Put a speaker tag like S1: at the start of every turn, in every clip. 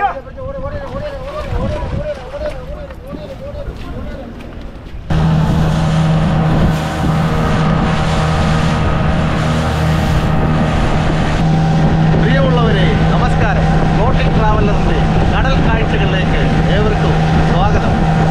S1: പ്രിയമുള്ളവരെ നമസ്കാരം ബോട്ടിംഗ് ട്രാവലറിന്റെ കടൽ കാഴ്ചകളിലേക്ക് ഏവർക്കും സ്വാഗതം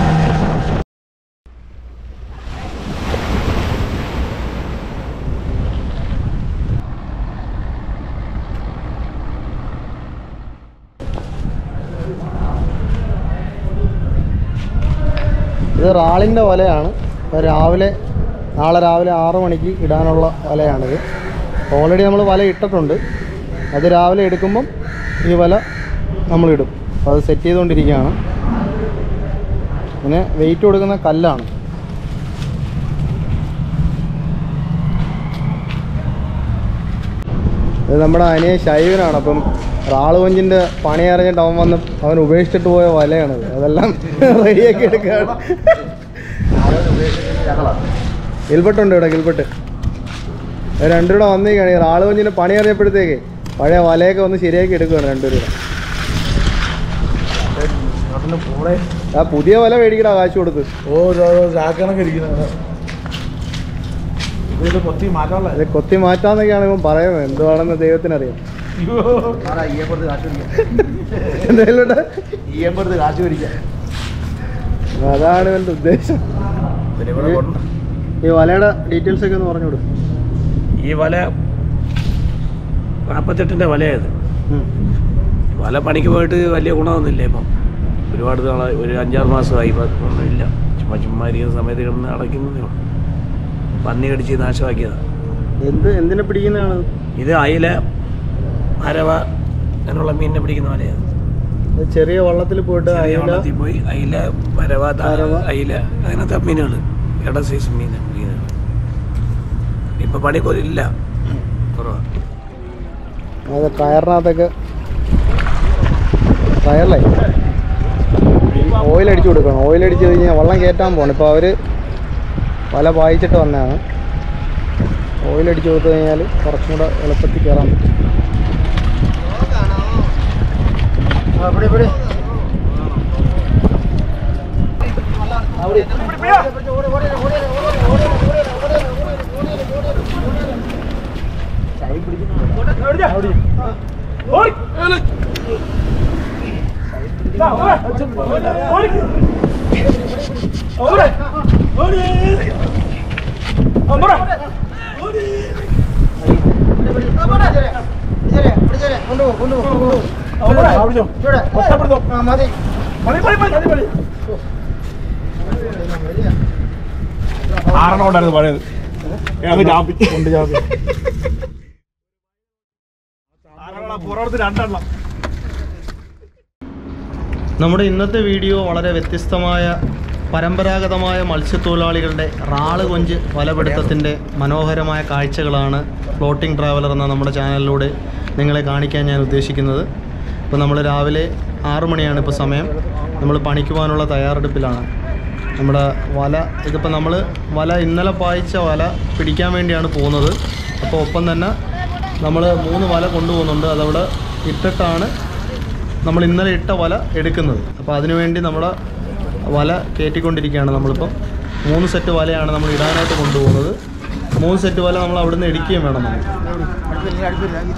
S1: ഇത് റാളിൻ്റെ വലയാണ് അപ്പോൾ രാവിലെ നാളെ രാവിലെ ആറ് മണിക്ക് ഇടാനുള്ള വലയാണിത് ഓൾറെഡി നമ്മൾ വല ഇട്ടിട്ടുണ്ട് അത് രാവിലെ എടുക്കുമ്പം ഈ വല നമ്മളിടും അപ്പോൾ അത് സെറ്റ് ചെയ്തുകൊണ്ടിരിക്കുകയാണ് പിന്നെ വെയിറ്റ് കൊടുക്കുന്ന കല്ലാണ് ഇത് നമ്മുടെ അനിയ ശൈവനാണ് അപ്പം റാള് കൊഞ്ചിൻ്റെ പണി അറിഞ്ഞിട്ട് അവൻ വന്ന് അവൻ ഉപേക്ഷിച്ചിട്ട് പോയ വലയാണത് അതെല്ലാം റെഡിയാക്കി എടുക്കുകയാണ് ഗിൽബട്ടുണ്ട് ഇവിടെ ഗിൽബട്ട് ഇവർ രണ്ടുകൂടെ വന്നേക്കാണ് ഈ റാള് കൊഞ്ചിൻ്റെ പണി അറിഞ്ഞപ്പോഴത്തേക്ക് പഴയ വലയൊക്കെ ഒന്ന് ശരിയാക്കി എടുക്കുകയാണ് രണ്ടുപേരും ആ പുതിയ വല മേടിക്കടാ കാശ് കൊടുത്ത്
S2: ഓ ചാക്കണൊക്കെ ഇരിക്കുന്നത് ഇത് കൊത്തി മാറ്റാനുള്ള
S1: ഇത് കൊത്തി മാറ്റാന്നൊക്കെയാണ് ഇവൻ പറയുന്നത് എന്തുവാണെന്ന് ദൈവത്തിനറിയാം എന്തായാലും
S2: കാശ് പിടിക്കാം
S1: അതാണ് ഇവൻ്റെ ഉദ്ദേശം
S2: പിന്നെ ഇവിടെ കൊണ്ട്
S1: ഈ വലയുടെ ഡീറ്റെയിൽസ് ഒക്കെ ഒന്ന് പറഞ്ഞു കൊടുക്കും
S3: ഈ വല നാൽപ്പത്തെട്ടിൻ്റെ വലയത് വല പണിക്ക് പോയിട്ട് വലിയ ഗുണമൊന്നുമില്ല ഇപ്പം ഒരുപാട് നാളെ ഒരു അഞ്ചാറ് മാസമായി ഇപ്പം ഒന്നുമില്ല ചുമ്മാ ചുമ്മാ ഇരിക്കുന്ന സമയത്ത് കിടന്ന് അടയ്ക്കുന്നതേ ഉള്ളൂ പന്നി കടിച്ച് നാശമാക്കിയതാണ്
S1: എന്ത് എന്തിനെ പിടിക്കുന്നതാണ്
S3: ഇത് അയില അരവ അങ്ങനെയുള്ള മീനിനെ പിടിക്കുന്ന വലയാണ്
S1: ഇത് ചെറിയ വള്ളത്തിൽ പോയിട്ട്
S3: ചെറിയ
S1: അയില
S3: വള്ളത്തിൽ പോയി അയില പരവ താ-
S1: പരവ.
S3: അയില അങ്ങനത്തെ മീനുകൾ ഇട സൈസ് മീൻ മീനുകൾ ഇപ്പം പണിക്കൊരില്ല കുറവാണ്
S1: അത് കയറിനകത്തൊക്കെ കയറിലേ ഓയിൽ അടിച്ചു കൊടുക്കണം ഓയിൽ അടിച്ച് കഴിഞ്ഞാൽ വള്ളം കയറ്റാൻ പോകണം ഇപ്പോൾ അവർ വല പായിച്ചിട്ട് വന്നതാണ് ഓയിൽ അടിച്ചു കൊടുത്തു കഴിഞ്ഞാൽ കുറച്ചും കൂടെ എളുപ്പത്തിൽ കയറാൻ പറ്റും
S2: ആറെണ്ണം ഉണ്ടായിരുന്നു പഴയത് അത് ചാപ്പി കൊണ്ട് ചാപ്പി ആറെണ്ണം പുറത്ത് രണ്ടെണ്ണം
S1: നമ്മുടെ ഇന്നത്തെ വീഡിയോ വളരെ വ്യത്യസ്തമായ പരമ്പരാഗതമായ മത്സ്യത്തൊഴിലാളികളുടെ റാള് കൊഞ്ച് വലപിടുത്തത്തിൻ്റെ മനോഹരമായ കാഴ്ചകളാണ് ഫ്ലോട്ടിംഗ് ട്രാവലർ എന്ന നമ്മുടെ ചാനലിലൂടെ നിങ്ങളെ കാണിക്കാൻ ഞാൻ ഉദ്ദേശിക്കുന്നത് ഇപ്പോൾ നമ്മൾ രാവിലെ ആറു മണിയാണ് ഇപ്പോൾ സമയം നമ്മൾ പണിക്ക് പോകാനുള്ള തയ്യാറെടുപ്പിലാണ് നമ്മുടെ വല ഇതിപ്പോൾ നമ്മൾ വല ഇന്നലെ പായിച്ച വല പിടിക്കാൻ വേണ്ടിയാണ് പോകുന്നത് അപ്പോൾ ഒപ്പം തന്നെ നമ്മൾ മൂന്ന് വല കൊണ്ടുപോകുന്നുണ്ട് അതവിടെ ഇട്ടിട്ടാണ് നമ്മൾ ഇന്നലെ ഇട്ട വല എടുക്കുന്നത് അപ്പോൾ അതിനുവേണ്ടി നമ്മുടെ വല കയറ്റിക്കൊണ്ടിരിക്കുകയാണ് നമ്മളിപ്പം മൂന്ന് സെറ്റ് വലയാണ് നമ്മൾ ഇടാനായിട്ട് കൊണ്ടുപോകുന്നത് മൂന്ന് സെറ്റ് വല നമ്മൾ അവിടുന്ന് എടുക്കുകയും വേണം നമുക്ക്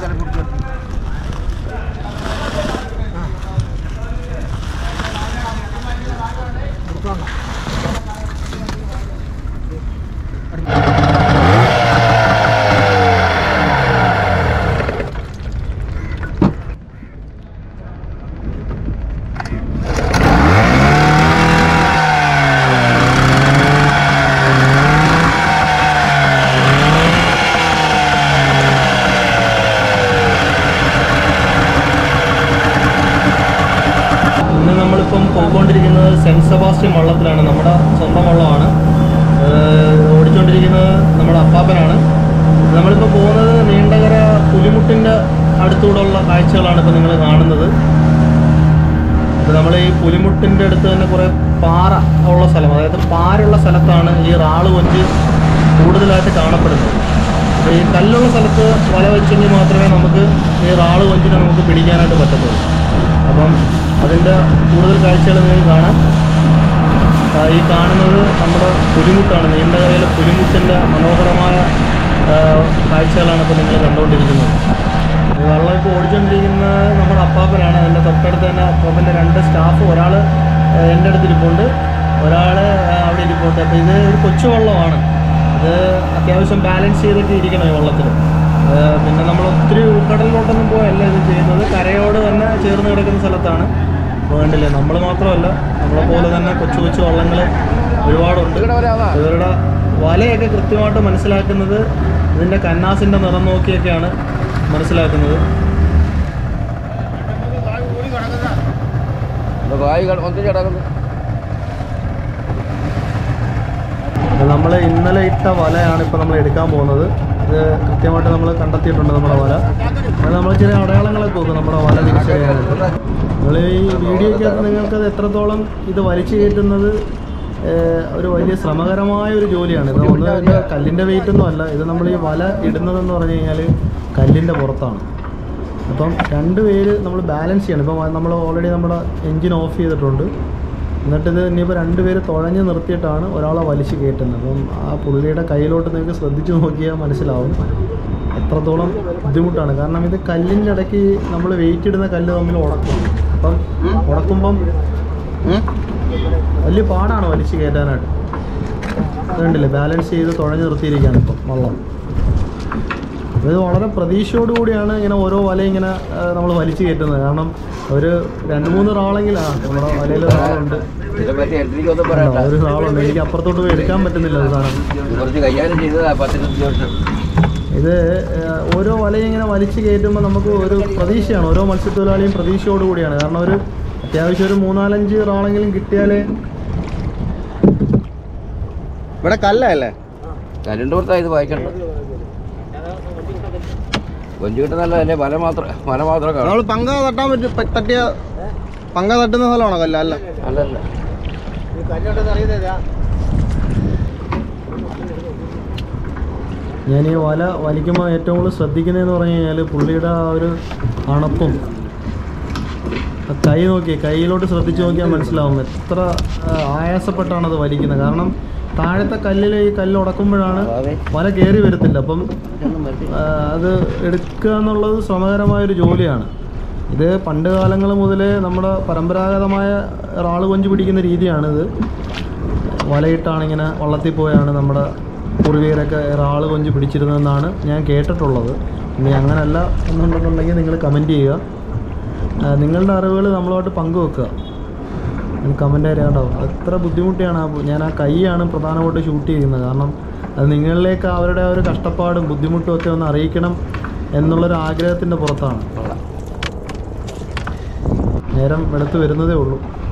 S1: ഇന്ന് നമ്മളിപ്പം പോയിക്കൊണ്ടിരിക്കുന്നത് സെൻറ്റ് സെബാസ്റ്റ്യൻ വള്ളത്തിലാണ് നമ്മുടെ സ്വന്തം വള്ളമാണ് ഏഹ് ഓടിച്ചുകൊണ്ടിരിക്കുന്നത് നമ്മുടെ അപ്പാപ്പനാണ് നമ്മളിപ്പോൾ പോകുന്നത് നീണ്ടകര പുലിമുട്ടിൻ്റെ അടുത്തൂടെയുള്ള കാഴ്ചകളാണ് ഇപ്പോൾ നിങ്ങൾ കാണുന്നത് അപ്പോൾ നമ്മൾ ഈ പുലിമുട്ടിൻ്റെ അടുത്ത് തന്നെ കുറേ പാറ ഉള്ള സ്ഥലം അതായത് പാരുള്ള സ്ഥലത്താണ് ഈ റാള് കൊഞ്ച് കൂടുതലായിട്ട് കാണപ്പെടുന്നത് അപ്പോൾ ഈ കല്ലുള്ള സ്ഥലത്ത് വല വെച്ചെങ്കിൽ മാത്രമേ നമുക്ക് ഈ റാള് കൊഞ്ചിനെ നമുക്ക് പിടിക്കാനായിട്ട് പറ്റത്തുള്ളൂ അപ്പം അതിൻ്റെ കൂടുതൽ കാഴ്ചകൾ നിങ്ങൾക്ക് കാണാം ആ, ഈ കാണുന്നത് നമ്മുടെ പുലിമുട്ടാണ് നീണ്ടകരയിലെ പുലിമുട്ടിൻ്റെ മനോഹരമായ ആ, കാഴ്ചകളാണ് ഇപ്പോൾ നിങ്ങൾ കണ്ടുകൊണ്ടിരിക്കുന്നത് ഈ വെള്ളം ഇപ്പോൾ ഓടിച്ചുകൊണ്ടിരിക്കുന്നത് നമ്മുടെ അപ്പാപ്പനാണ് അതിൻ്റെ തൊട്ടടുത്ത് തന്നെ അപ്പാപ്പൻ്റെ രണ്ട് സ്റ്റാഫ് ഒരാൾ എൻ്റെ അടുത്ത് ഇരിപ്പുണ്ട് ഒരാൾ അവിടെ ഇരിപ്പുണ്ട് അപ്പോൾ ഇത് ഒരു കൊച്ചു വള്ളമാണ് ഇത് അത്യാവശ്യം ബാലൻസ് ചെയ്തൊക്കെ ഇരിക്കണം ഈ വള്ളത്തിൽ പിന്നെ നമ്മൾ ഒത്തിരി ഉൾക്കടലിലോട്ടൊന്നും പോയല്ല ഇത് ചെയ്യുന്നത് കരയോട് തന്നെ ചേർന്ന് കിടക്കുന്ന സ്ഥലത്താണ് അപ്പോൾ കണ്ടില്ലേ നമ്മൾ മാത്രമല്ല നമ്മളെ പോലെ തന്നെ കൊച്ചു കൊച്ചു വള്ളങ്ങൾ ഒരുപാടുണ്ട് ഇവരുടെ വലയൊക്കെ കൃത്യമായിട്ട് മനസ്സിലാക്കുന്നത് ഇതിൻ്റെ കന്നാസിൻ്റെ നിറം നോക്കിയൊക്കെയാണ് മനസ്സിലാക്കുന്നത് നമ്മൾ ഇന്നലെ ഇട്ട വലയാണ് ഇപ്പോൾ നമ്മൾ എടുക്കാൻ പോകുന്നത് ഇത് കൃത്യമായിട്ട് നമ്മൾ കണ്ടെത്തിയിട്ടുണ്ട് നമ്മുടെ വല അത് നമ്മൾ ചില അടയാളങ്ങളൊക്കെ നോക്കും നമ്മുടെ വല തിരിച്ചറിയാനായിട്ട് നിങ്ങൾ ഈ വീഡിയോയ്ക്കകത്ത് നിങ്ങൾക്കത് എത്രത്തോളം ഇത് വലിച്ചു കയറ്റുന്നത് ഏഹ്, ഒരു വലിയ ശ്രമകരമായ ഒരു ജോലിയാണ് ഇത് ഒന്ന് ഇതിൻ്റെ കല്ലിൻ്റെ വെയിറ്റ് ഒന്നും അല്ല ഇത് നമ്മൾ ഈ വല ഇടുന്നതെന്ന് പറഞ്ഞു കഴിഞ്ഞാൽ കല്ലിൻ്റെ പുറത്താണ് അപ്പം രണ്ട് പേര് നമ്മൾ ബാലൻസ് ചെയ്യണം ഇപ്പം നമ്മൾ ഓൾറെഡി നമ്മുടെ എൻജിൻ ഓഫ് ചെയ്തിട്ടുണ്ട് എന്നിട്ടിത് ഇനിയിപ്പോൾ രണ്ട് പേര് തുഴഞ്ഞ് നിർത്തിയിട്ടാണ് ഒരാളെ വലിച്ച് കയറ്റുന്നത് അപ്പം ആ പുള്ളിയുടെ കയ്യിലോട്ട് നിങ്ങൾക്ക് ശ്രദ്ധിച്ച് നോക്കിയാൽ മനസ്സിലാവും എത്രത്തോളം ബുദ്ധിമുട്ടാണ് കാരണം ഇത് കല്ലിൻ്റെ ഇടയ്ക്ക് നമ്മൾ വെയിറ്റ് ഇടുന്ന കല്ല് തമ്മിൽ ഉടക്കും അപ്പം ഉടക്കുമ്പം വലിയ പാടാണ് വലിച്ച് കയറ്റാനായിട്ട് ഇത് കണ്ടില്ലേ ബാലൻസ് ചെയ്ത് തുഴഞ്ഞ് നിർത്തിയിരിക്കുകയാണ് ഇപ്പം വള്ളം ഇത് വളരെ പ്രതീക്ഷയോടുകൂടിയാണ് ഇങ്ങനെ ഓരോ വല ഇങ്ങനെ നമ്മൾ വലിച്ചു കയറ്റുന്നത് കാരണം ഒരു രണ്ട് മൂന്ന് റാളെങ്കിലും ആ നമ്മുടെ വലയിൽ ഒരാളുണ്ട് ഉണ്ടോ? ഒരു റാളുണ്ട് എനിക്ക് അപ്പുറത്തോട്ട് പോയി എടുക്കാൻ പറ്റുന്നില്ല അത് സാധനം
S3: കുറച്ച് കൈകാര്യം ചെയ്തതാ പത്തിരുപത്തി വർഷം
S1: ഇത് ഏഹ്, ഓരോ വലയും ഇങ്ങനെ വലിച്ചു കയറ്റുമ്പോൾ നമുക്ക് ഒരു പ്രതീക്ഷയാണ് ഓരോ മത്സ്യത്തൊഴിലാളിയും പ്രതീക്ഷയോടുകൂടിയാണ് കാരണം ഒരു അത്യാവശ്യം ഒരു മൂന്നാലഞ്ച് റാളെങ്കിലും കിട്ടിയാലേ
S2: ഇവിടെ കല്ലല്ലേ
S3: കരണ്ട് കൊടുത്താ ഇത് വായിക്കണ്ട കൊഞ്ചു കിട്ടുന്നല്ലേ വല മാത്രം വല മാത്രം കാണും
S2: നമ്മൾ പങ്ക തട്ടാൻ പറ്റും പ- തട്ടിയ പങ്ക തട്ടുന്ന സ്ഥലമാണോ കല്ല അല്ല
S3: അല്ലല്ല
S1: ഞാൻ ഈ വല വലിക്കുമ്പോൾ ഏറ്റവും കൂടുതൽ ശ്രദ്ധിക്കുന്നതെന്ന് പറഞ്ഞു കഴിഞ്ഞാൽ പുള്ളിയുടെ ആ ഒരു അണപ്പും ആ കൈ നോക്കി കൈയിലോട്ട് ശ്രദ്ധിച്ച് നോക്കിയാൽ മനസ്സിലാവും എത്ര ആ, ആയാസപ്പെട്ടാണ് അത് വലിക്കുന്നത് കാരണം താഴത്തെ കല്ലിൽ ഈ കല്ല് ഉടക്കുമ്പോഴാണ് വല കയറി വരത്തില്ല അപ്പം ആ, അത് എടുക്കുക എന്നുള്ളത് ശ്രമകരമായൊരു ജോലിയാണ് ഇത് പണ്ട് കാലങ്ങൾ മുതലേ നമ്മുടെ പരമ്പരാഗതമായ റാള് കൊഞ്ച് പിടിക്കുന്ന രീതിയാണിത് വലയിട്ടാണ് ഇങ്ങനെ വള്ളത്തിൽ പോയാണ് നമ്മുടെ പൂർവികരൊക്കെ റാള് കൊഞ്ച് പിടിച്ചിരുന്നതെന്നാണ് ഞാൻ കേട്ടിട്ടുള്ളത് ഇനി അങ്ങനല്ല എന്നുണ്ടെന്നുണ്ടെങ്കിൽ നിങ്ങൾ കമൻറ്റ് ചെയ്യുക ആ, നിങ്ങളുടെ അറിവുകൾ നമ്മളുമായിട്ട് പങ്കുവെക്കുക കമൻ്റ് ആയിട്ട് കേട്ടോ എത്ര ബുദ്ധിമുട്ടിയാണ് ആ ബു- ഞാൻ ആ കൈയാണ് പ്രധാനമായിട്ട് ഷൂട്ട് ചെയ്യുന്നത് കാരണം അത് നിങ്ങളിലേക്ക് അവരുടെ ആ ഒരു കഷ്ടപ്പാടും ബുദ്ധിമുട്ടും ഒക്കെ ഒന്ന് അറിയിക്കണം എന്നുള്ളൊരു ആഗ്രഹത്തിൻ്റെ പുറത്താണ് നേരം വെളുത്ത് വരുന്നതേ ഉള്ളൂ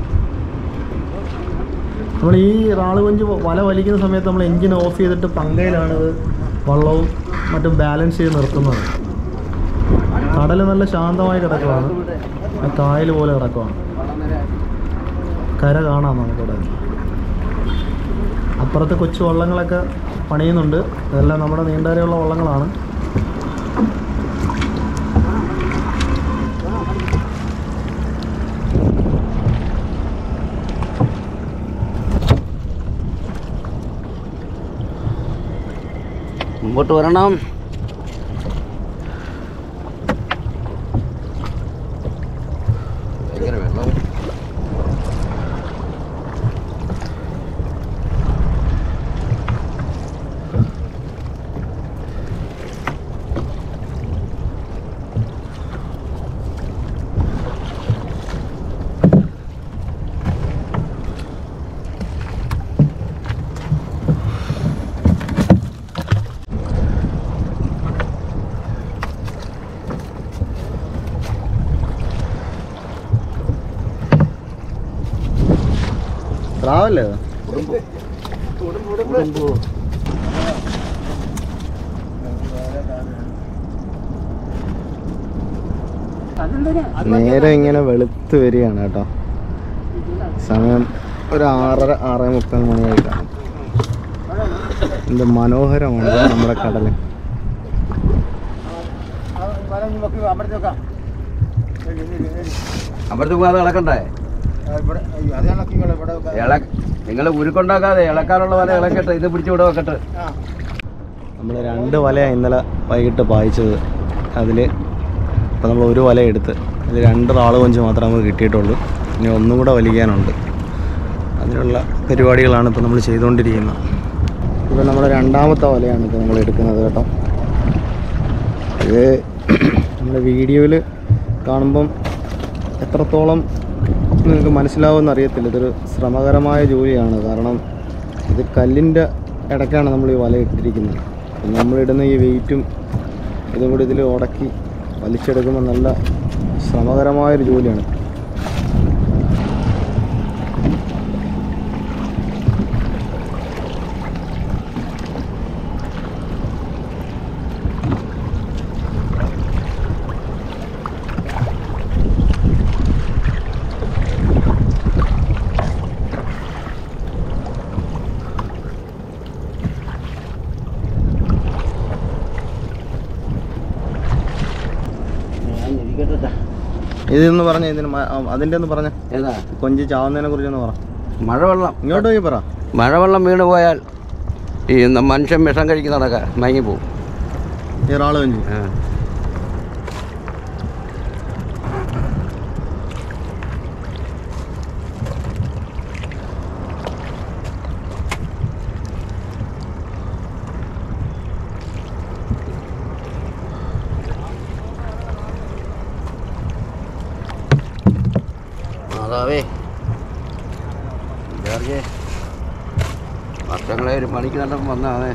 S1: നമ്മൾ ഈ റാള് കൊഞ്ച് വല വലിക്കുന്ന സമയത്ത് നമ്മൾ എൻജിൻ ഓഫ് ചെയ്തിട്ട് പങ്കയിലാണ് ഇത് വള്ളവും മറ്റും ബാലൻസ് ചെയ്ത് നിർത്തുന്നത് കടൽ നല്ല ശാന്തമായി കിടക്കുവാണ് ആ കായൽ പോലെ കിടക്കുവാണ് കര കാണാം നമുക്കിവിടെ അപ്പുറത്ത് കൊച്ചു വള്ളങ്ങളൊക്കെ പണിയുന്നുണ്ട് ഇതെല്ലാം നമ്മുടെ നീണ്ടകരയുള്ള വള്ളങ്ങളാണ്
S3: മുമ്പോട്ട് വരണം ഭയങ്കര വെള്ളം
S2: സ്രാവല്ലേ നേരെ ഇങ്ങനെ വെളുത്ത് വരികയാണ് കേട്ടോ സമയം ഒരു ആറര ആറേ മുക്കാൽ മണിയായി കാണും എന്ത് മനോഹരമാണ് നമ്മുടെ കടല്
S4: അപ്പുറത്ത് പോകാതെ ഇളക്കണ്ടേ ഇള നിങ്ങൾ ഉരുക്കുണ്ടാക്കാതെ ഇളക്കാനുള്ള വല ഇളക്കട്ടെ ഇത് പിടിച്ച് ഇവിടെ വെക്കട്ടെ
S2: നമ്മൾ രണ്ട് വലയാണ് ഇന്നലെ വൈകിട്ട് പായിച്ചത് അതിൽ ഇപ്പം നമ്മൾ ഒരു വല എടുത്ത് അതിൽ രണ്ട് റാള് കൊഞ്ച് മാത്രമേ നമുക്ക് കിട്ടിയിട്ടുള്ളൂ ഇനി ഒന്നും കൂടെ വലിക്കാനുണ്ട് അതിനുള്ള പരിപാടികളാണ് ഇപ്പോൾ നമ്മൾ ചെയ്തുകൊണ്ടിരിക്കുന്നത് ഇപ്പോൾ നമ്മുടെ രണ്ടാമത്തെ വലയാണ് ഇപ്പോൾ നമ്മൾ എടുക്കുന്നത് കേട്ടോ ഇത് നമ്മുടെ വീഡിയോയിൽ കാണുമ്പം എത്രത്തോളം നിങ്ങൾക്ക് മനസ്സിലാവുമെന്ന് അറിയത്തില്ല ഇതൊരു ശ്രമകരമായ ജോലിയാണ് കാരണം ഇത് കല്ലിൻ്റെ ഇടയ്ക്കാണ് നമ്മൾ ഈ വല ഇട്ടിരിക്കുന്നത് അപ്പം നമ്മളിടുന്ന ഈ വെയിറ്റും ഇതും കൂടി ഇതിൽ ഉടക്കി വലിച്ചെടുക്കുമ്പോൾ നല്ല ശ്രമകരമായൊരു ജോലിയാണ് ഇതെന്ന് പറഞ്ഞ ഇതിന് മ- ആ, അതിൻ്റെ ഒന്ന് പറഞ്ഞ
S4: ഏതാ
S2: കൊഞ്ച് ചാവുന്നതിനെ കുറിച്ചൊന്ന് പറ
S4: മഴവെള്ളം
S2: ഇങ്ങോട്ട് പോയി പറ
S4: മഴവെള്ളം വീണ് പോയാൽ ഈ ന- മനുഷ്യൻ വിഷം കഴിക്കുന്ന നടക്ക മയങ്ങി പോകും
S2: ഈ റാള് കൊഞ്ച്
S4: മാതാവേ ജോർജ് വർഷങ്ങളെ ഒരു പണിക്ക് നടപ്പം വന്നാണ്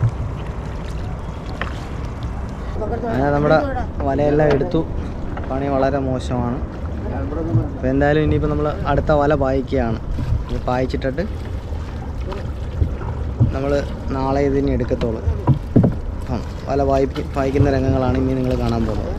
S2: അങ്ങനെ നമ്മുടെ വലയെല്ലാം എടുത്തു പണി വളരെ മോശമാണ് അപ്പോൾ എന്തായാലും ഇനിയിപ്പോൾ നമ്മൾ അടുത്ത വല പായിക്കുകയാണ് ഇത് പായിച്ചിട്ടിട്ട് നമ്മൾ നാളെ ഇതിനി എടുക്കത്തുള്ളൂ അപ്പം വല വായിപ്പി പായിക്കുന്ന രംഗങ്ങളാണ് ഇനി നിങ്ങൾ കാണാൻ പോകുന്നത്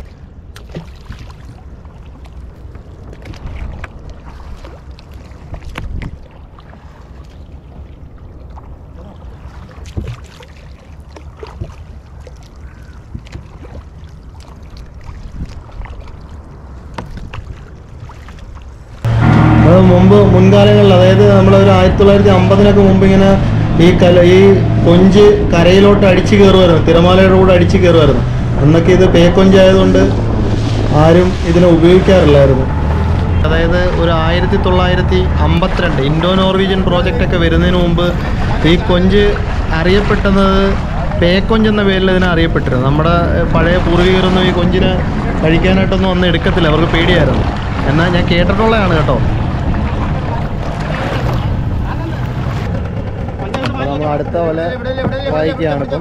S1: അത് മുമ്പ് മുൻകാലങ്ങളിൽ അതായത് നമ്മളൊരു ആയിരത്തി തൊള്ളായിരത്തി അമ്പതിനൊക്കെ മുമ്പ് ഇങ്ങനെ ഈ കല ഈ കൊഞ്ച് കരയിലോട്ട് അടിച്ചു കയറുമായിരുന്നു തിരമാലയുടെ കൂടെ അടിച്ചു കയറുമായിരുന്നു അന്നൊക്കെ ഇത് പേക്കൊഞ്ചായതുകൊണ്ട് ആരും ഇതിനെ ഉപയോഗിക്കാറില്ലായിരുന്നു അതായത് ഒരു ആയിരത്തി തൊള്ളായിരത്തി അമ്പത്തിരണ്ട് ഇൻഡോ നോർവീജിയൻ പ്രോജക്റ്റ് ഒക്കെ വരുന്നതിന് മുമ്പ് ഈ കൊഞ്ച് അറിയപ്പെട്ടത് പേക്കൊഞ്ച് എന്ന പേരിൽ ഇതിനെ അറിയപ്പെട്ടിരുന്നു നമ്മുടെ ഏഹ്, പഴയ പൂർവികരൊന്നും ഈ കൊഞ്ചിനെ കഴിക്കാനായിട്ടൊന്നും ഒന്നും എടുക്കത്തില്ല അവർക്ക് പേടിയായിരുന്നു എന്നാൽ ഞാൻ കേട്ടിട്ടുള്ളതാണ് കേട്ടോ
S2: അപ്പോൾ നമ്മൾ അടുത്ത വല വായിക്കുകയാണ് ഇപ്പം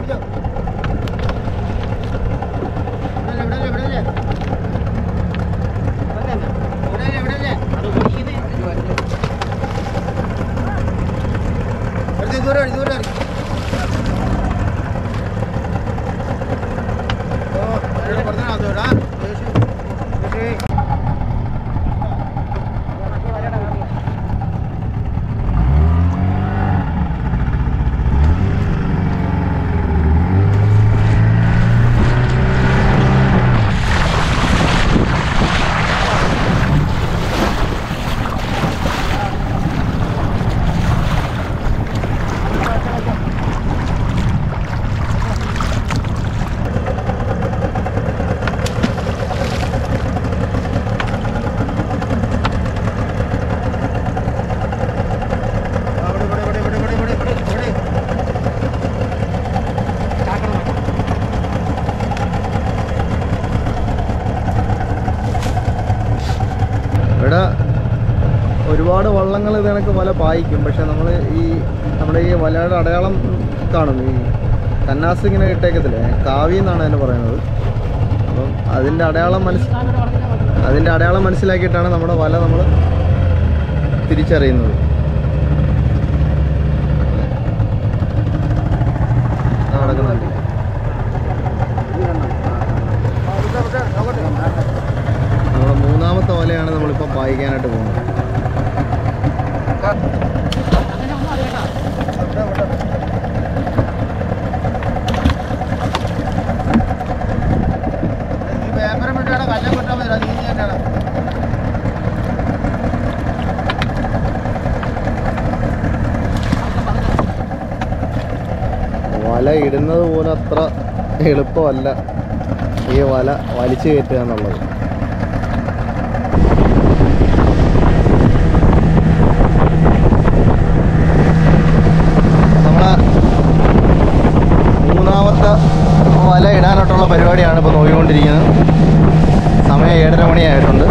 S2: ഇവിടെ ഒരുപാട് വള്ളങ്ങൾ ഇത് കണക്ക് വല പായിക്കും പക്ഷെ നമ്മൾ ഈ നമ്മുടെ ഈ വലയുടെ അടയാളം കാണും ഈ കന്നാസ് ഇങ്ങനെ ഇട്ടേക്കത്തില്ലേ കാവി എന്നാണ് അതിന് പറയുന്നത് അപ്പം അതിൻ്റെ അടയാളം മനസ് അതിൻ്റെ അടയാളം മനസ്സിലാക്കിയിട്ടാണ് നമ്മുടെ വല നമ്മൾ തിരിച്ചറിയുന്നത് ആ നടക്കുന്നുണ്ട് നമ്മുടെ മൂന്നാമത്തെ വലയാണ് നമ്മളിപ്പോൾ പായിക്കാനായിട്ട് പോകുന്നത് വല ഇടുന്നത് പോലും അത്ര എളുപ്പമല്ല ഈ വല വലിച്ചു കയറ്റുക എന്നുള്ളത് നമ്മളെ മൂന്നാമത്തെ വല ഇടാനായിട്ടുള്ള പരിപാടിയാണ് ഇപ്പോൾ നോക്കിക്കൊണ്ടിരിക്കുന്നത് സമയം ഏഴര മണിയായിട്ടുണ്ട്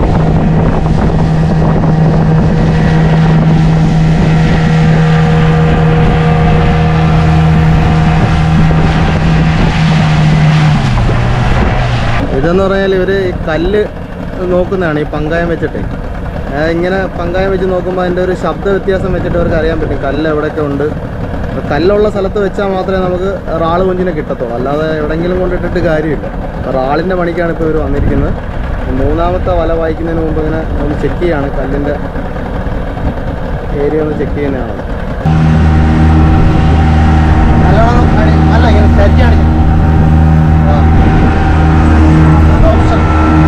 S2: ഇതെന്ന് പറഞ്ഞാൽ ഇവർ ഈ കല്ല് നോക്കുന്നതാണ് ഈ പങ്കായം വെച്ചിട്ട് അതായത് ഇങ്ങനെ പങ്കായം വെച്ച് നോക്കുമ്പോൾ അതിൻ്റെ ഒരു ശബ്ദ വ്യത്യാസം വെച്ചിട്ട് അവർക്ക് അറിയാൻ പറ്റും കല്ല് എവിടെയൊക്കെ ഉണ്ട് അപ്പോൾ കല്ലുള്ള സ്ഥലത്ത് വെച്ചാൽ മാത്രമേ നമുക്ക് റാള് കൊഞ്ചിനെ കിട്ടത്തുള്ളൂ അല്ലാതെ എവിടെയെങ്കിലും കൊണ്ടിട്ടിട്ട് കാര്യമില്ല അപ്പോൾ റാളിൻ്റെ പണിക്കാണ് ഇപ്പോൾ ഇവർ വന്നിരിക്കുന്നത് മൂന്നാമത്തെ വല വായിക്കുന്നതിന് മുമ്പ് ഇങ്ങനെ ഒന്ന് ചെക്ക് ചെയ്യാണ് കല്ലിൻ്റെ ഏരിയ ഒന്ന് ചെക്ക് ചെയ്യുന്നതാണ് നല്ലോണം അടി- അല്ല ഇങ്ങനെ തെറ്റാണ് ആ ഓപ്ഷൻ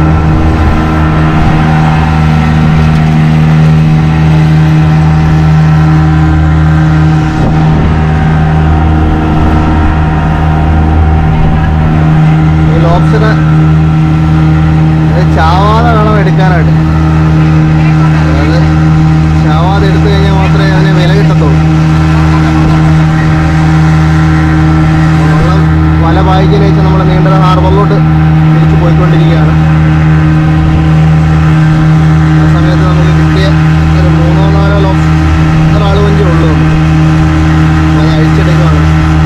S2: ഈ ലോപ്സിന് ചാവാതെ വേണം എടുക്കാനായിട്ട് അതായത് ചാവാതെ എടുത്തു കഴിഞ്ഞാൽ മാത്രമേ അതിന് വില കിട്ടത്തുള്ളൂ വെള്ളം വല വായിക്കലേക്ക് നമ്മൾ നീണ്ടര ഹാർബറിലോട്ട് തിരിച്ചു പോയിക്കൊണ്ടിരിക്കുകയാണ് ആ സമയത്ത് നമുക്ക് കിട്ടിയ ഒരു മൂന്നോ നാലോ ലോപ്സ് ഒരാൾ വഞ്ചി ഉള്ളൂ അപ്പോൾ അത് അഴിച്ചെടുക്കുകയാണ്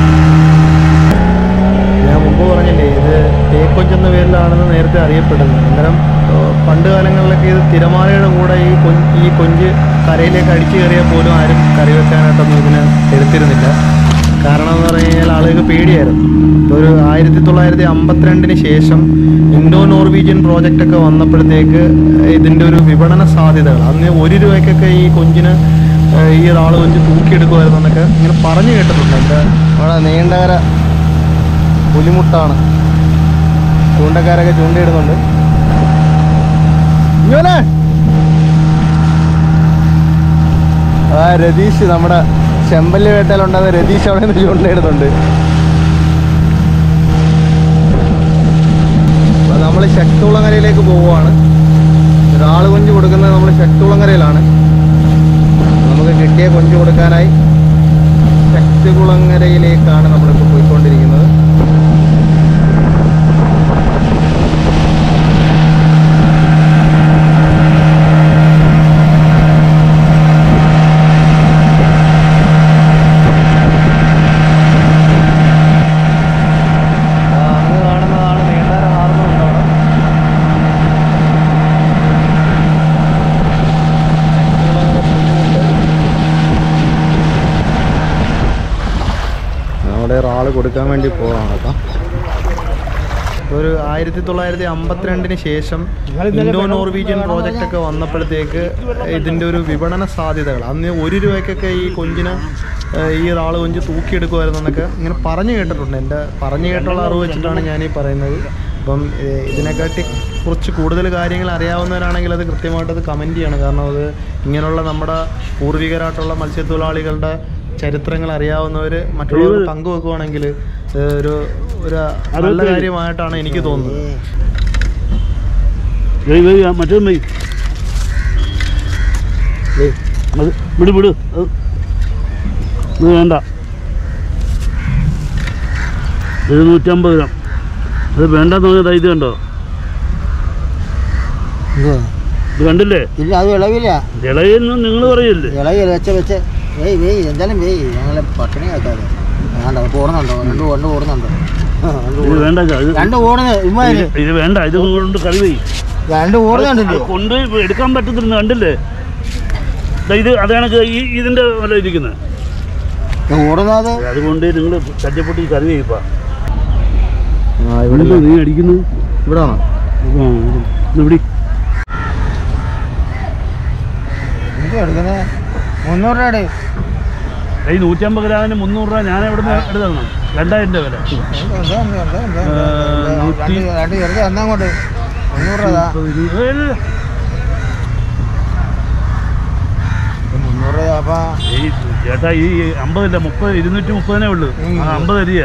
S2: ഞാൻ മുമ്പ് പറഞ്ഞില്ലേ ഇത് തേക്കൊഞ്ച് എന്ന പേരിലാണെന്ന് നേരത്തെ അറിയപ്പെടുന്നത് അന്നേരം ഏഹ്, പണ്ട് കാലങ്ങളിലൊക്കെ ഇത് തിരമാലയുടെ കൂടെ ഈ കൊഞ്ച് ഈ കൊഞ്ച് കരയിലേക്ക് അടിച്ചു കയറിയാൽ പോലും ആരും കറി വെക്കാനായിട്ടൊന്നും ഇതിന് എടുത്തിരുന്നില്ല കാരണം എന്ന് പറഞ്ഞു കഴിഞ്ഞാൽ ആളുകൾക്ക് പേടിയായിരുന്നു ഒരു ആയിരത്തി തൊള്ളായിരത്തി അമ്പത്തിരണ്ടിന് ശേഷം ഇൻഡോ നോർവീജിയൻ പ്രോജക്റ്റ് ഒക്കെ വന്നപ്പോഴത്തേക്ക് ഇതിൻ്റെ ഒരു വിപണന സാധ്യതകൾ അന്ന് ഒരു രൂപയ്ക്കൊക്കെ ഈ കൊഞ്ചിന് ഏഹ്, ഈ ഒരാൾ കൊഞ്ച് തൂക്കിയെടുക്കുമായിരുന്നു എന്നൊക്കെ ഇങ്ങനെ പറഞ്ഞു കേട്ടിട്ടുണ്ട് എൻ്റെ അവിടെ നീണ്ടകര പുലിമുട്ടാണ് ചൂണ്ടക്കാരൊക്കെ ചൂണ്ടയിടുന്നുണ്ട് ഇങ്ങനെ ആ രതീഷ് നമ്മുടെ ചെമ്പല്ലി വേട്ടയിലുണ്ടാകുന്ന രതീഷ് അവിടെ നിന്ന് ചൂണ്ടയിടുന്നുണ്ട് അപ്പൊ നമ്മൾ ശക്തികുളങ്ങരയിലേക്ക് പോവുകയാണ് ഒരാൾ കൊഞ്ച് കൊടുക്കുന്നത് നമ്മൾ ശക്തികുളങ്ങരയിലാണ് നമുക്ക് കിട്ടിയ കൊഞ്ച് കൊടുക്കാനായി ശക്തികുളങ്ങരയിലേക്കാണ് നമ്മളിപ്പോൾ പോയിക്കൊണ്ടിരിക്കുന്നത് ആ, അങ്ങ് കാണുന്നതാണ് നീണ്ടാര ഹാർബർ ഉണ്ട് അവിടെ അവിടെ ഒരാൾ കൊടുക്കാൻ വേണ്ടി പോവാണ് കേട്ടോ ഒരു ആയിരത്തി തൊള്ളായിരത്തി അമ്പത്തിരണ്ടിന് ശേഷം ഇൻഡോ നോർവീജിയൻ പ്രോജക്റ്റ് ഒക്കെ വന്നപ്പോഴത്തേക്ക് ഇതിൻ്റെ ഒരു വിപണന സാധ്യതകൾ അന്ന് ഒരു രൂപയ്ക്കൊക്കെ ഈ കൊഞ്ചിന് ഏഹ്, ഈ ഒരാൾ കൊഞ്ച് തൂക്കിയെടുക്കുമായിരുന്നു എന്നൊക്കെ ഇങ്ങനെ പറഞ്ഞു കേട്ടിട്ടുണ്ട് എൻ്റെ പറഞ്ഞു കേട്ടുള്ള അറിവ് വെച്ചിട്ടാണ് ഞാൻ ഈ പറയുന്നത് അപ്പം ഏഹ്, ഇതിനെക്കാട്ടി കുറച്ച് കൂടുതൽ കാര്യങ്ങൾ അറിയാവുന്നവരാണെങ്കിൽ അത് കൃത്യമായിട്ട് അത് കമൻറ്റ് ചെയ്യണം കാരണം അത് ഇങ്ങനെയുള്ള നമ്മുടെ പൂർവികരായിട്ടുള്ള മത്സ്യത്തൊഴിലാളികളുടെ ചരിത്രങ്ങൾ അറിയാവുന്നവർ മറ്റുള്ളവർ പങ്കുവെക്കുവാണെങ്കിൽ ഇത് ഒരു ഒരു നല്ല കാര്യമായിട്ടാണ് എനിക്ക് തോന്നുന്നത്
S5: വെയ് വെയ് ആ മറ്റേതും വെയ് അത് വിട് വിട് അത് ഇത് വേണ്ട ഇത് നൂറ്റമ്പത് ഗ്രാം അത് വേണ്ടെന്ന് പറഞ്ഞാൽ ഇത് കണ്ടോ ഇത് കണ്ടില്ലേ
S6: ഇല്ല അത് ഇളവില്ല
S5: ഇളയെന്ന് നിങ്ങൾ പറയല്ലേ
S6: ഇളവില്ല വെച്ച വെച്ച് വേയ് വേയ് എന്തായാലും വേയ് ഞങ്ങളെ പട്ടിണി ആക്കാതെ വേണ്ട അത് ഓടുന്നുണ്ടോ രണ്ട് രണ്ട് ഓടുന്നുണ്ടോ ആ, രണ്ട്
S5: ഇത്
S6: ഓടുന്നു.
S5: വേണ്ട ചാ, ഇത്
S6: രണ്ട് ഓടുന്നത് ഇമ്മാതിരി
S5: ഇത് ഇത് വേണ്ട ഇത് കൊണ്ട് കറി വെയ്
S6: രണ്ട് ഓടുന്നുണ്ടല്ലോ
S5: അത് കൊണ്ട് എടുക്കാൻ പറ്റത്തില്ല കണ്ടില്ലേ ദാ ഇത് അതാണ് ഈ ഇതിന്റെ വല്ല ഇരിക്കുന്നത്
S6: ഓടുന്നത്
S5: അതുകൊണ്ട് നിങ്ങൾ ചട്ടിപ്പൊട്ടി കറി വെയ്പ്പാ
S2: ആ ഇവിടെ
S5: നീ അടിക്കുന്നത്
S2: ഇവിടെ ആണോ
S5: ഇവിടെ
S6: എന്ത് എടുക്കുന്നത് മുന്നൂറ് രൂപയുടെ
S5: ഈ നൂറ്റമ്പത് ഗ്രാമിന് മുന്നൂറ് രൂപ ഞാൻ എവിടെ നിന്ന് എടുത്തണം രണ്ടായിരം രൂപ വില
S6: നൂറ്റി രണ്ട് ചെറുത് തന്നങ്ങോട്ട് മുന്നൂറ് രൂപ
S5: ഏയ്,
S6: മുന്നൂറ് രൂപ അപ്പൊ
S5: ഈ ചേട്ടാ ഈ അമ്പതില്ല മുപ്പത് ഇരുന്നൂറ്റി മുപ്പതിനേ ഉള്ളൂ ആ അമ്പത് അരിയ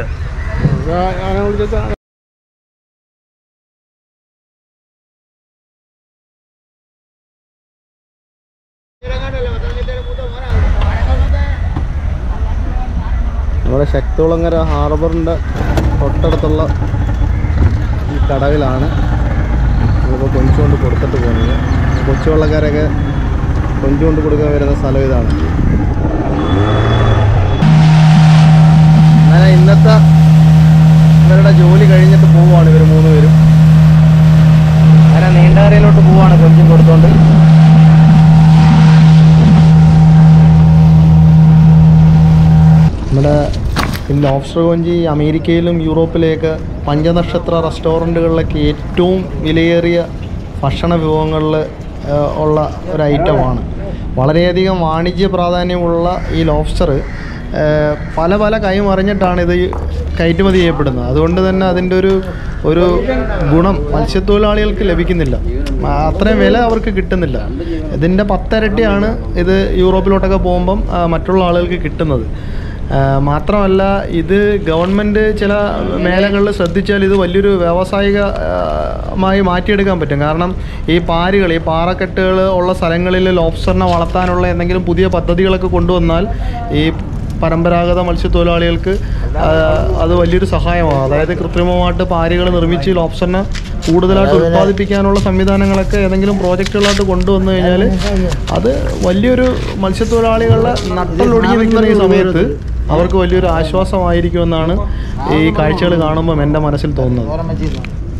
S2: നമ്മുടെ ശക്തികുളങ്ങര ഹാർബറിൻ്റെ തൊട്ടടുത്തുള്ള ഈ കടവിലാണ് നമ്മളിപ്പോൾ കൊഞ്ചുകൊണ്ട് കൊടുത്തിട്ട് പോകുന്നത് കൊച്ചു വള്ളക്കാരൊക്കെ കൊഞ്ചുകൊണ്ട് കൊടുക്കാൻ വരുന്ന സ്ഥലം ഇതാണ് അങ്ങനെ ഇന്നത്തെ ഇവരുടെ ജോലി കഴിഞ്ഞിട്ട് പോവുകയാണ് ഇവർ മൂന്ന് പേരും അങ്ങനെ നീണ്ടകരയിലോട്ട് പോവുകയാണ് കൊഞ്ചും കൊടുത്തോണ്ട് നമ്മുടെ ഈ ലോബ്സ്റ്റർ കൊഞ്ചി അമേരിക്കയിലും യൂറോപ്പിലേക്ക് പഞ്ചനക്ഷത്ര റെസ്റ്റോറൻറ്റുകളിലൊക്കെ ഏറ്റവും വിലയേറിയ ഭക്ഷണ വിഭവങ്ങളിൽ ഏഹ്, ഉള്ള ഒരു ഐറ്റമാണ് വളരെയധികം വാണിജ്യ പ്രാധാന്യമുള്ള ഈ ലോബ്സ്റ്റർ പല പല കൈമറിഞ്ഞിട്ടാണ് ഇത് കയറ്റുമതി ചെയ്യപ്പെടുന്നത് അതുകൊണ്ട് തന്നെ അതിൻ്റെ ഒരു ഒരു ഗുണം മത്സ്യത്തൊഴിലാളികൾക്ക് ലഭിക്കുന്നില്ല ആ, അത്രയും വില അവർക്ക് കിട്ടുന്നില്ല ഇതിൻ്റെ പത്തരട്ടിയാണ് ഇത് യൂറോപ്പിലോട്ടൊക്കെ പോകുമ്പം ആ, മറ്റുള്ള ആളുകൾക്ക് കിട്ടുന്നത് ആ, മാത്രമല്ല ഇത് ഗവൺമെൻറ് ചില മേഖലകളിൽ ശ്രദ്ധിച്ചാൽ ഇത് വലിയൊരു വ്യാവസായിക ആ, മായി മാറ്റിയെടുക്കാൻ പറ്റും കാരണം ഈ പാരുകൾ ഈ പാറക്കെട്ടുകൾ ഉള്ള സ്ഥലങ്ങളിൽ ലോബ്സ്റ്ററിനെ വളർത്താനുള്ള എന്തെങ്കിലും പുതിയ പദ്ധതികളൊക്കെ കൊണ്ടുവന്നാൽ ഈ പരമ്പരാഗത മത്സ്യത്തൊഴിലാളികൾക്ക് ആ, അത് വലിയൊരു സഹായമാണ് അതായത് കൃത്രിമമായിട്ട് പാരുകൾ നിർമ്മിച്ച് ലോബ്സ്റ്ററിനെ കൂടുതലായിട്ട് ഉത്പാദിപ്പിക്കാനുള്ള സംവിധാനങ്ങളൊക്കെ ഏതെങ്കിലും പ്രോജക്റ്റുകളായിട്ട് കൊണ്ടുവന്നു കഴിഞ്ഞാൽ അത് വലിയൊരു മത്സ്യത്തൊഴിലാളികളുടെ നട്ടലൊടിഞ്ഞു നിൽക്കുന്ന ഈ സമയത്ത് അവർക്ക് വലിയൊരു ആശ്വാസമായിരിക്കുമെന്നാണ് ഈ കാഴ്ചകൾ കാണുമ്പോൾ എൻ്റെ മനസ്സിൽ തോന്നുന്നത്
S6: ഓരം വെച്ചിരുന്നു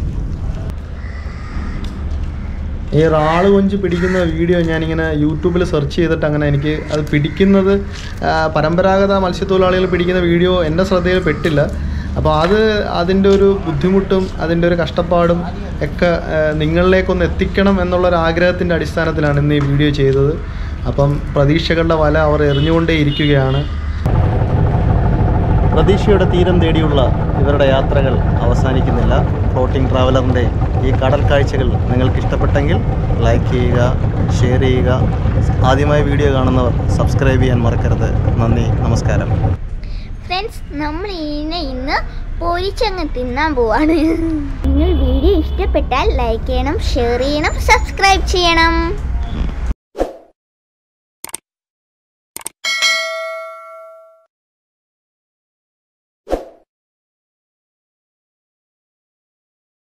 S2: ഈ റാള് കൊഞ്ച് പിടിക്കുന്ന വീഡിയോ ഞാനിങ്ങനെ യൂട്യൂബിൽ സെർച്ച് ചെയ്തിട്ട് അങ്ങനെ എനിക്ക് അത് പിടിക്കുന്നത് ആ, പരമ്പരാഗത മത്സ്യത്തൊഴിലാളികൾ പിടിക്കുന്ന വീഡിയോ എൻ്റെ ശ്രദ്ധയിൽ പെട്ടില്ല അപ്പോൾ അത് അതിൻ്റെ ഒരു ബുദ്ധിമുട്ടും അതിൻ്റെ ഒരു കഷ്ടപ്പാടും ഒക്കെ ആ, നിങ്ങളിലേക്കൊന്ന് എത്തിക്കണം എന്നുള്ളൊരു ആഗ്രഹത്തിൻ്റെ അടിസ്ഥാനത്തിലാണ് ഇന്ന് ഈ വീഡിയോ ചെയ്തത് അപ്പം പ്രതീക്ഷകളുടെ വല അവർ എറിഞ്ഞുകൊണ്ടേ ഇരിക്കുകയാണ് പ്രതീക്ഷയുടെ തീരം തേടിയുള്ള ഇവരുടെ യാത്രകൾ അവസാനിക്കുന്നില്ല ഫ്ലോട്ടിംഗ് ട്രാവലറിൻ്റെ ഈ കടൽ കാഴ്ചകൾ നിങ്ങൾക്ക് ഇഷ്ടപ്പെട്ടെങ്കിൽ ലൈക്ക് ചെയ്യുക ഷെയർ ചെയ്യുക ആദ്യമായി വീഡിയോ കാണുന്നവർ സബ്സ്ക്രൈബ് ചെയ്യാൻ മറക്കരുത് നന്ദി നമസ്കാരം
S7: ഫ്രണ്ട്സ് നമ്മൾ ഇതിനെ ഇന്ന് പൊരിച്ചങ്ങ് തിന്നാൻ പോവാണ് നിങ്ങൾ വീഡിയോ ഇഷ്ടപ്പെട്ടാൽ ലൈക്ക് ചെയ്യണം ഷെയർ ചെയ്യണം സബ്സ്ക്രൈബ് ചെയ്യണം